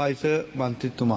පයිස මන්ත්‍රිතුමා.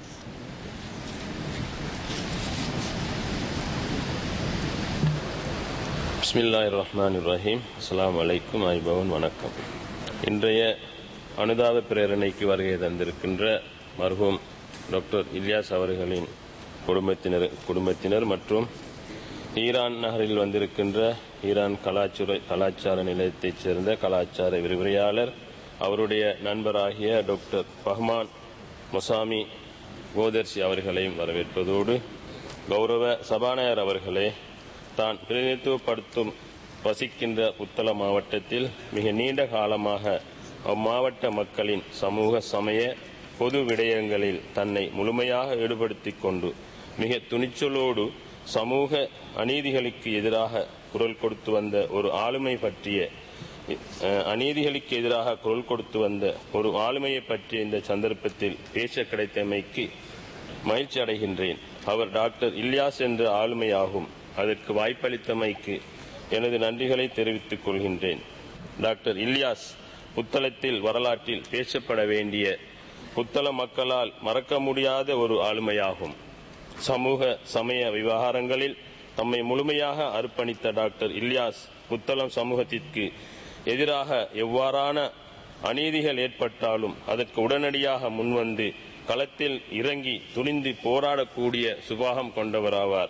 பிஸ்மில்லாஹிர் ரஹ்மான் ரஹீம் அஸ்ஸலாமு அலைக்கும் ஐபவன் வணக்கம் இன்றைய அனுதாப பிரேரணைக்கு வருகை தந்திருக்கின்ற மர்ஹூம் டாக்டர் இலியாஸ் அவர்களின் குடும்பத்தினர் குடும்பத்தினர் மற்றும் ஈரான் நகரில் வந்திருக்கின்ற ஈரான் கலாச்சார கலாச்சார நிலையத்தைச் சேர்ந்த கலாச்சார விரிவுரையாளர் அவருடைய நண்பராகிய டாக்டர் பஹ்மான் மொசாமி கோதர்சி அவர்களையும் வரவேற்பதோடு கௌரவ சபாநாயகர் அவர்களே தான் பிரதிநிதித்துவப்படுத்தும் வசிக்கின்ற புத்தள மாவட்டத்தில் மிக நீண்ட காலமாக அம்மாவட்ட மக்களின் சமூக சமய பொது விடயங்களில் தன்னை முழுமையாக ஈடுபடுத்திக் கொண்டு மிக துணிச்சலோடு சமூக அநீதிகளுக்கு எதிராக குரல் கொடுத்து வந்த ஒரு ஆளுமை பற்றிய அஹ், அநீதிகளுக்கு எதிராக குரல் கொடுத்து வந்த ஒரு ஆளுமையை பற்றிய இந்த சந்தர்ப்பத்தில் பேச கிடைத்தமைக்கு மகிழ்ச்சி அடைகின்றேன் அவர் டாக்டர் இல்யாஸ் என்ற ஆளுமையாகும் அதற்கு வாய்ப்பளித்தமைக்கு எனது நன்றிகளை தெரிவித்துக் கொள்கின்றேன் டாக்டர் இல்யாஸ் புத்தளத்தில் வரலாற்றில் பேசப்பட வேண்டிய புத்தள மக்களால் மறக்க முடியாத ஒரு ஆளுமையாகும் சமூக சமய விவகாரங்களில் தம்மை முழுமையாக அர்ப்பணித்த டாக்டர் இல்யாஸ் புத்தளம் சமூகத்திற்கு எதிராக எவ்வாறான அநீதிகள் ஏற்பட்டாலும் அதற்கு உடனடியாக முன்வந்து களத்தில் இறங்கி துணிந்து போராடக்கூடிய சுபாகம் கொண்டவராவார்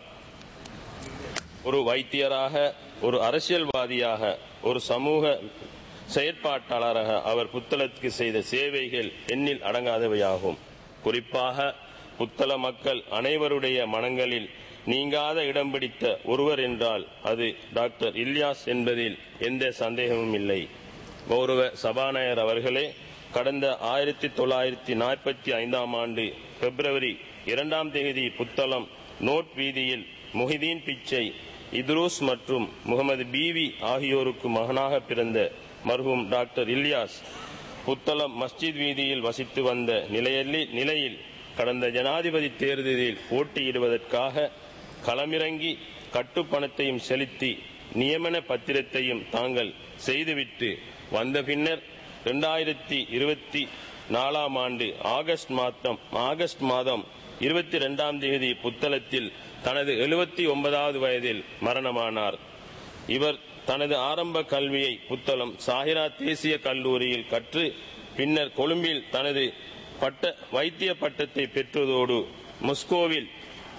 ஒரு வைத்தியராக ஒரு அரசியல்வாதியாக ஒரு சமூக செயற்பாட்டாளராக அவர் புத்தளத்துக்கு செய்த சேவைகள் எண்ணில் அடங்காதவையாகும் குறிப்பாக புத்தள மக்கள் அனைவருடைய மனங்களில் நீங்காத இடம் பிடித்த ஒருவர் என்றால் அது டாக்டர் இல்யாஸ் என்பதில் எந்த சந்தேகமும் இல்லை கௌரவ சபாநாயகர் அவர்களே கடந்த ஆயிரத்தி தொள்ளாயிரத்தி நாற்பத்தி ஐந்தாம் ஆண்டு பிப்ரவரி இரண்டாம் தேதி புத்தளம் நோட் வீதியில் முஹிதீன் பிச்சை இத்ரூஸ் மற்றும் முகமது பீவி ஆகியோருக்கு மகனாக பிறந்த மர்ஹூம் டாக்டர் இல்யாஸ் புத்தளம் மஸ்ஜித் வீதியில் வசித்து வந்த நிலையில் நிலையில் கடந்த ஜனாதிபதி தேர்தலில் போட்டியிடுவதற்காக களமிறங்கி கட்டுப்பணத்தையும் செலுத்தி நியமன பத்திரத்தையும் தாங்கள் செய்துவிட்டு வந்த பின்னர் இரண்டாயிரத்தி இருபத்தி நாலாம் ஆண்டு ஆகஸ்ட் மாதம் ஆகஸ்ட் மாதம் இருபத்தி ரெண்டாம் தேதி புத்தளத்தில் தனது எழுபத்தி ஒன்பதாவது வயதில் மரணமானார் இவர் தனது ஆரம்ப கல்வியை புத்தளம் சாஹிரா தேசிய கல்லூரியில் கற்று பின்னர் கொழும்பில் தனது பட்ட வைத்திய பட்டத்தை பெற்றதோடு மொஸ்கோவில்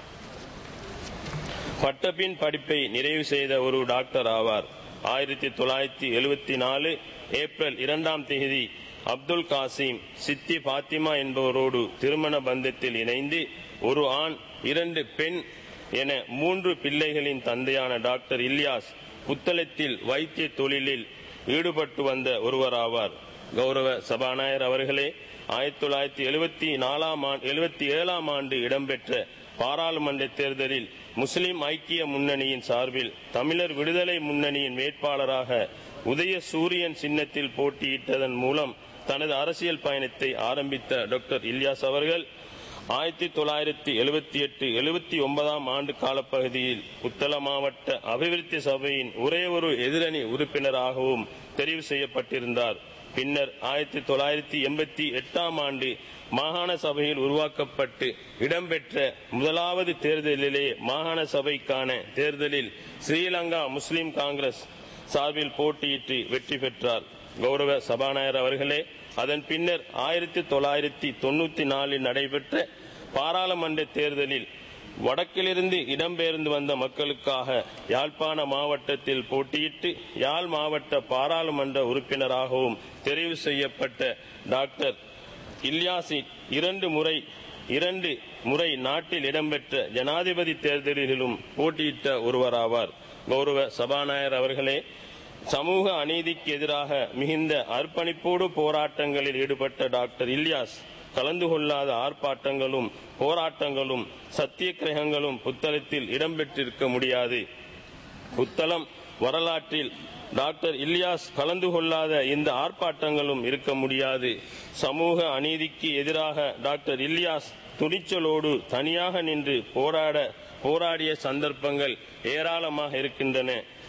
பட்டப்பின் படிப்பை நிறைவு செய்த ஒரு டாக்டர் ஆவார் ஆயிரத்தி தொள்ளாயிரத்தி எழுபத்தி நாலு ஏப்ரல் இரண்டாம் தேதி அப்துல் காசிம் சித்தி பாத்திமா என்பவரோடு திருமண பந்தத்தில் இணைந்து ஒரு ஆண் இரண்டு பெண் என மூன்று பிள்ளைகளின் தந்தையான டாக்டர் இல்யாஸ் புத்தளத்தில் வைத்திய தொழிலில் ஈடுபட்டு வந்த ஒருவராவார் கௌரவ சபாநாயகர் அவர்களே ஆயிரத்தி தொள்ளாயிரத்தி எழுபத்தி நாலாம் ஆண்டு எழுபத்தி ஏழாம் ஆண்டு இடம்பெற்ற பாராளுமன்ற தேர்தலில் முஸ்லிம் ஐக்கிய முன்னணியின் சார்பில் தமிழர் விடுதலை முன்னணியின் வேட்பாளராக உதய சூரியன் சின்னத்தில் போட்டியிட்டதன் மூலம் தனது அரசியல் பயணத்தை ஆரம்பித்த டாக்டர் இல்யாஸ் அவர்கள் ஆயிரத்தி தொள்ளாயிரத்தி எழுபத்தி எட்டு எழுபத்தி ஒன்பதாம் ஆண்டு காலப்பகுதியில் புத்தள மாவட்ட அபிவிருத்தி சபையின் ஒரே ஒரு எதிரணி உறுப்பினராகவும் தெரிவு செய்யப்பட்டிருந்தார் பின்னர் ஆயிரத்தி தொள்ளாயிரத்தி எண்பத்தி எட்டாம் ஆண்டு மாகாண சபையில் உருவாக்கப்பட்டு இடம்பெற்ற முதலாவது தேர்தலிலே மாகாண சபைக்கான தேர்தலில் ஸ்ரீலங்கா முஸ்லிம் காங்கிரஸ் சார்பில் போட்டியிட்டு வெற்றி பெற்றார் கௌரவ சபாநாயகர் அவர்களே அதன் பின்னர் ஆயிரத்தி தொள்ளாயிரத்தி தொண்ணூத்தி நாலில் நடைபெற்ற பாராளுமன்ற தேர்தலில் வடக்கிலிருந்து இடம்பெயர்ந்து வந்த மக்களுக்காக யாழ்ப்பாண மாவட்டத்தில் போட்டியிட்டு யாழ் மாவட்ட பாராளுமன்ற உறுப்பினராகவும் தெரிவு செய்யப்பட்ட டாக்டர் இல்யாசி இரண்டு முறை இரண்டு முறை நாட்டில் இடம்பெற்ற ஜனாதிபதி தேர்தலிலும் போட்டியிட்ட ஒருவராவார் கௌரவ சபாநாயகர் அவர்களே சமூக அநீதிக்கு எதிராக மிகுந்த அர்ப்பணிப்போடு போராட்டங்களில் ஈடுபட்ட டாக்டர் இல்யாஸ் கலந்து கொள்ளாத ஆர்ப்பாட்டங்களும் போராட்டங்களும் சத்தியக்கிரகங்களும் புத்தளத்தில் இடம்பெற்றிருக்க முடியாது புத்தளம் வரலாற்றில் டாக்டர் இல்யாஸ் கலந்து கொள்ளாத இந்த ஆர்ப்பாட்டங்களும் இருக்க முடியாது சமூக அநீதிக்கு எதிராக டாக்டர் இல்யாஸ் துணிச்சலோடு தனியாக நின்று போராட போராடிய சந்தர்ப்பங்கள் ஏராளமாக இருக்கின்றன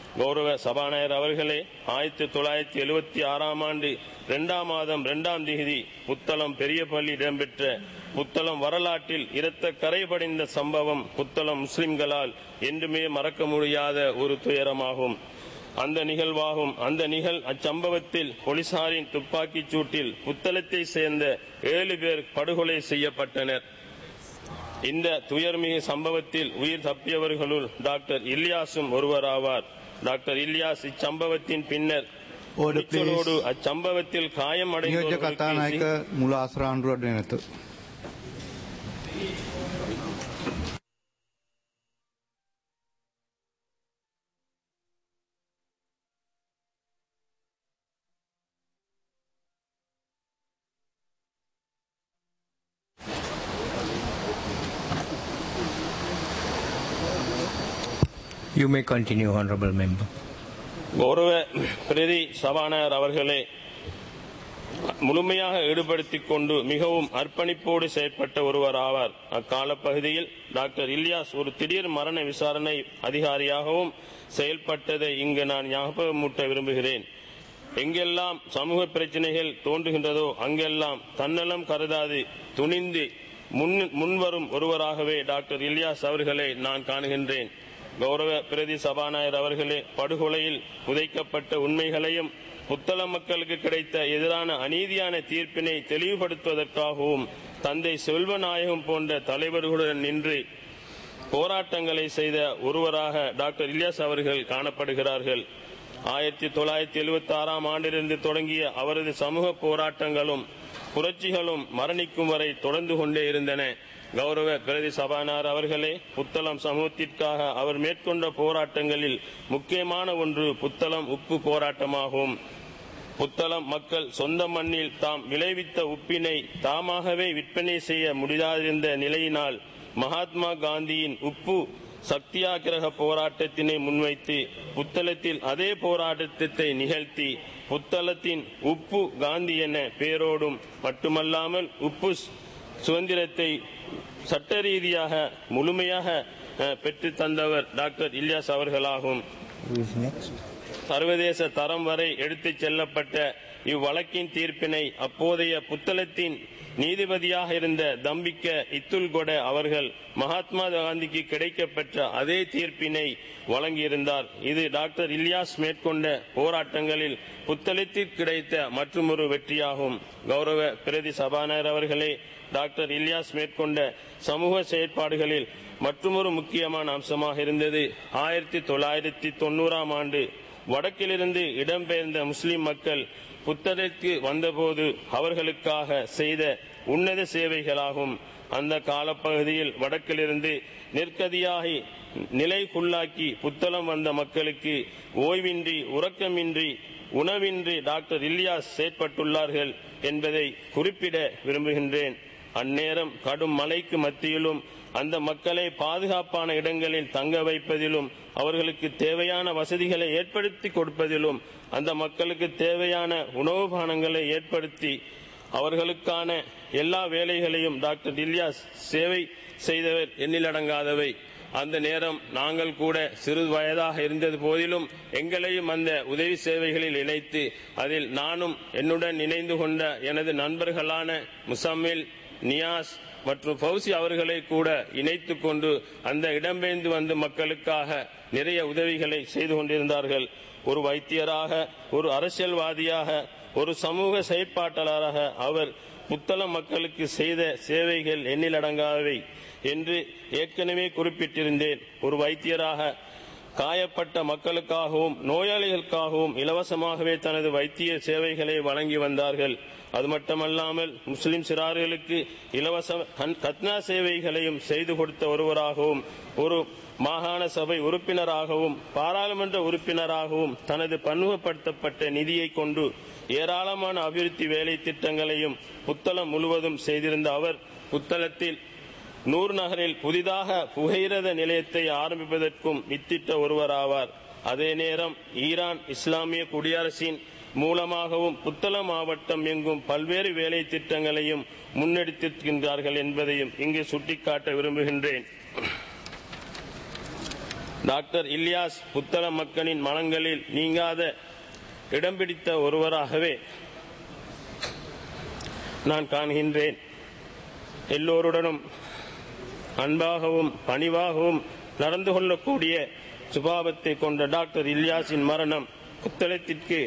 கௌரவ சபாநாயகர் அவர்களே ஆயிரத்தி தொள்ளாயிரத்தி எழுபத்தி ஆறாம் ஆண்டு இரண்டாம் மாதம் இரண்டாம் தேதி புத்தளம் பெரியபள்ளி இடம்பெற்ற புத்தளம் வரலாற்றில் இரத்த கரை படிந்த சம்பவம் புத்தளம் முஸ்லிம்களால் என்றுமே மறக்க முடியாத ஒரு துயரமாகும் அந்த நிகழ்வாகும் அந்த நிகழ் அச்சம்பவத்தில் போலீசாரின் துப்பாக்கிச் சூட்டில் புத்தளத்தை சேர்ந்த ஏழு பேர் படுகொலை செய்யப்பட்டனர் இந்த துயர்மிகு சம்பவத்தில் உயிர் தப்பியவர்களுள் டாக்டர் இல்யாசும் ஒருவராவார் டாக்டர் இல்யாஸ் இச்சம்பவத்தின் பின்னர் Order, please. துணிச்சலோடு அச்சம்பவத்தில் නියෝජ්‍ය காயமடைந்தவர்களுக்கு කතානායක මුල ආසරාණ්ඩුවට නැත. You may continue, Honorable Member. கௌரவ பிரதி சபாநாயகர் அவர்களே முழுமையாக ஈடுபடுத்திக் கொண்டு மிகவும் அர்ப்பணிப்போடு செயற்பட்ட ஒருவர் ஆவார் அக்கால பகுதியில் டாக்டர் இல்யாஸ் ஒரு திடீர் மரண விசாரணை அதிகாரியாகவும் செயல்பட்டதை இங்கு நான் ஞாபகமூட்ட விரும்புகிறேன் எங்கெல்லாம் சமூக பிரச்சனைகள் தோன்றுகின்றதோ அங்கெல்லாம் தன்னலம் கருதாது துணிந்து முன் முன்வரும் ஒருவராகவே டாக்டர் இல்யாஸ் அவர்களை நான் காணுகின்றேன் கௌரவ பிரதி சபாநாயகர் அவர்களே படுகொலையில் புதைக்கப்பட்ட உண்மைகளையும் புத்தள மக்களுக்கு கிடைத்த எதிரான அநீதியான தீர்ப்பினை தெளிவுபடுத்துவதற்காகவும் தந்தை செல்வநாயகம் போன்ற தலைவர்களுடன் நின்று போராட்டங்களை செய்த ஒருவராக டாக்டர் இலியாஸ் அவர்கள் காணப்படுகிறார்கள் ஆயிரத்தி தொள்ளாயிரத்தி எழுபத்தி ஆறாம் ஆண்டிலிருந்து தொடங்கிய அவரது சமூக போராட்டங்களும் புரட்சிகளும் மரணிக்கும் வரை தொடர்ந்து கொண்டே இருந்தன கௌரவ பிரதி சபாநாயகர் அவர்களே புத்தளம் சமூகத்திற்காக அவர் மேற்கொண்ட போராட்டங்களில் முக்கியமான ஒன்று புத்தளம் உப்பு போராட்டமாகும் புத்தளம் மக்கள் சொந்த மண்ணில் தாம் விளைவித்த உப்பினை தாமாகவே விற்பனை செய்ய முடியாதிருந்த நிலையினால் மகாத்மா காந்தியின் உப்பு சத்தியாகிரக போராட்டத்தினை முன்வைத்து புத்தளத்தில் அதே போராட்டத்தை நிகழ்த்தி புத்தளத்தின் உப்பு காந்தி என பெயரோடும் மட்டுமல்லாமல் உப்பு சுதந்திரத்தை சட்ட ரீதியாக முழுமையாக அஹ், பெற்றுத் தந்தவர் டாக்டர் இல்யாஸ் அவர்களாகும் Who is next? சர்வதேச தரம் வரை எடுத்துச் செல்லப்பட்ட இவ்வழக்கின் தீர்ப்பினை அப்போதைய புத்தளத்தின் நீதிபதியாக இருந்த தம்பிக்க இத்துல்கொட அவர்கள் மகாத்மா காந்திக்கு கிடைக்கப்பெற்ற அதே தீர்ப்பினை வழங்கியிருந்தார் இது டாக்டர் இல்யாஸ் மேற்கொண்ட போராட்டங்களில் புத்தளத்தில் கிடைத்த மற்றொரு வெற்றியாகும் கௌரவ பிரதி சபாநாயகர் அவர்களே டாக்டர் இல்யாஸ் மேற்கொண்ட சமூக செயற்பாடுகளில் மற்றொரு முக்கியமான அம்சமாக இருந்தது ஆயிரத்தி தொள்ளாயிரத்தி தொண்ணூறாம் ஆண்டு வடக்கிலிருந்து இடம்பெயர்ந்த முஸ்லிம் மக்கள் புத்தகத்திற்கு வந்தபோது அவர்களுக்காக செய்த உன்னத சேவைகளாகும் அந்த காலப்பகுதியில் வடக்கிலிருந்து நெற்கதியாகி நிலைக்குள்ளாக்கி புத்தளம் வந்த மக்களுக்கு ஓய்வின்றி உறக்கமின்றி உணவின்றி டாக்டர் இல்யாஸ் செயற்பட்டுள்ளார்கள் என்பதை குறிப்பிட விரும்புகின்றேன் அந்நேரம் கடும் மழைக்கு மத்தியிலும் அந்த மக்களை பாதுகாப்பான இடங்களில் தங்க வைப்பதிலும் அவர்களுக்கு தேவையான வசதிகளை ஏற்படுத்தி கொடுப்பதிலும் அந்த மக்களுக்கு தேவையான உணவு பானங்களை ஏற்படுத்தி அவர்களுக்கான எல்லா வேலைகளையும் டாக்டர் இல்யாஸ் சேவை செய்தவர் எண்ணிலடங்காதவை அந்த நேரம் நாங்கள் கூட சிறு வயதாக இருந்தது போதிலும் எங்களையும் அந்த உதவி சேவைகளில் இணைத்து அதில் நானும் என்னுடன் இணைந்து கொண்ட எனது நண்பர்களான முசம்மில் நியாஸ் மற்றும் ஃபௌசி அவர்களை கூட இணைத்துக் கொண்டு அந்த இடம்பெயர்ந்து வந்த மக்களுக்காக நிறைய உதவிகளை செய்து கொண்டிருந்தார்கள் ஒரு வைத்தியராக ஒரு அரசியல்வாதியாக ஒரு சமூக செயற்பாட்டாளராக அவர் புத்தளம் மக்களுக்கு செய்த சேவைகள் எண்ணிலடங்காதவை என்று ஏற்கனவே குறிப்பிட்டிருந்தேன் ஒரு வைத்தியராக காயப்பட்ட மக்களுக்காகவும் நோயாளிகளுக்காகவும் இலவசமாகவே தனது வைத்திய சேவைகளை வழங்கி வந்தார்கள் அது மட்டுமல்லாமல் முஸ்லிம் சிறார்களுக்கு இலவச கண்- கத்னா சேவைகளையும் செய்து கொடுத்த ஒருவராகவும் ஒரு மாகாண சபை உறுப்பினராகவும் பாராளுமன்ற உறுப்பினராகவும் தனது பன்முகப்படுத்தப்பட்ட நிதியை கொண்டு ஏராளமான அபிவிருத்தி வேலை திட்டங்களையும் புத்தளம் முழுவதும் செய்திருந்த அவர் புத்தளத்தில் நூர் நகரில் புதிதாக புகையிரத நிலையத்தை ஆரம்பிப்பதற்கும் வித்திட்ட ஒருவராவார் அதே நேரம் ஈரான் இஸ்லாமிய குடியரசின் மூலமாகவும் புத்தளம் மாவட்டம் எங்கும் பல்வேறு வேலை திட்டங்களையும் முன்னெடுத்திருக்கின்றார்கள் என்பதையும் இங்கு சுட்டிக்காட்ட விரும்புகின்றேன் டாக்டர் இல்யாஸ் புத்தள மக்களின் மனங்களில் நீங்காத இடம் பிடித்த ஒருவராகவே நான் காண்கின்றேன் எல்லோருடனும் அன்பாகவும் பணிவாகவும் நடந்து கொள்ளக்கூடிய சுபாவத்தை கொண்ட டாக்டர் இல்யாஸின் மரணம் புத்தளத்திற்கு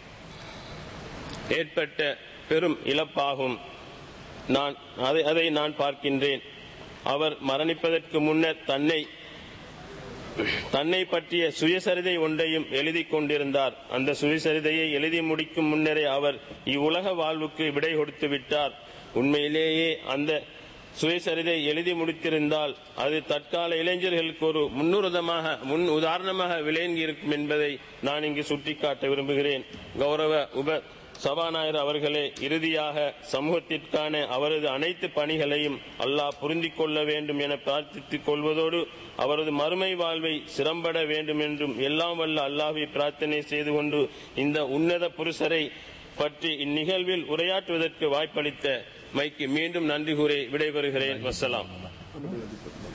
ஏற்பட்ட பெரும் இழப்பாகும் நான் அதை அதை நான் பார்க்கின்றேன் அவர் மரணிப்பதற்கு முன்னர் தன்னை தன்னை பற்றிய சுயசரிதை ஒன்றையும் எழுதி கொண்டிருந்தார் அந்த சுயசரிதையை எழுதி முடிக்கும் முன்னரே அவர் இவ்வுலக வாழ்வுக்கு விடை கொடுத்து விட்டார் உண்மையிலேயே அந்த சுயசரிதை எழுதி முடித்திருந்தால் அது தற்கால இளைஞர்களுக்கு ஒரு முன்னுரிதமாக முன் உதாரணமாக விளங்கி இருக்கும் என்பதை நான் இங்கு சுட்டிக்காட்ட விரும்புகிறேன் கௌரவ உப சபாநாயகர் அவர்களே இறுதியாக சமூகத்திற்கான அவரது அனைத்து பணிகளையும் அல்லாஹ் புரிந்திக் கொள்ள வேண்டும் என பிரார்த்தித்துக் கொள்வதோடு அவரது மறுமை வாழ்வை சிரம்பட வேண்டும் என்றும் எல்லாம் வல்ல அல்லாஹ்வை பிரார்த்தனை செய்து கொண்டு இந்த உன்னத புருஷரை பற்றி இந்நிகழ்வில் உரையாற்றுவதற்கு வாய்ப்பளித்த மைக்கு மீண்டும் நன்றி கூறி விடைபெறுகிறேன் வசலாம்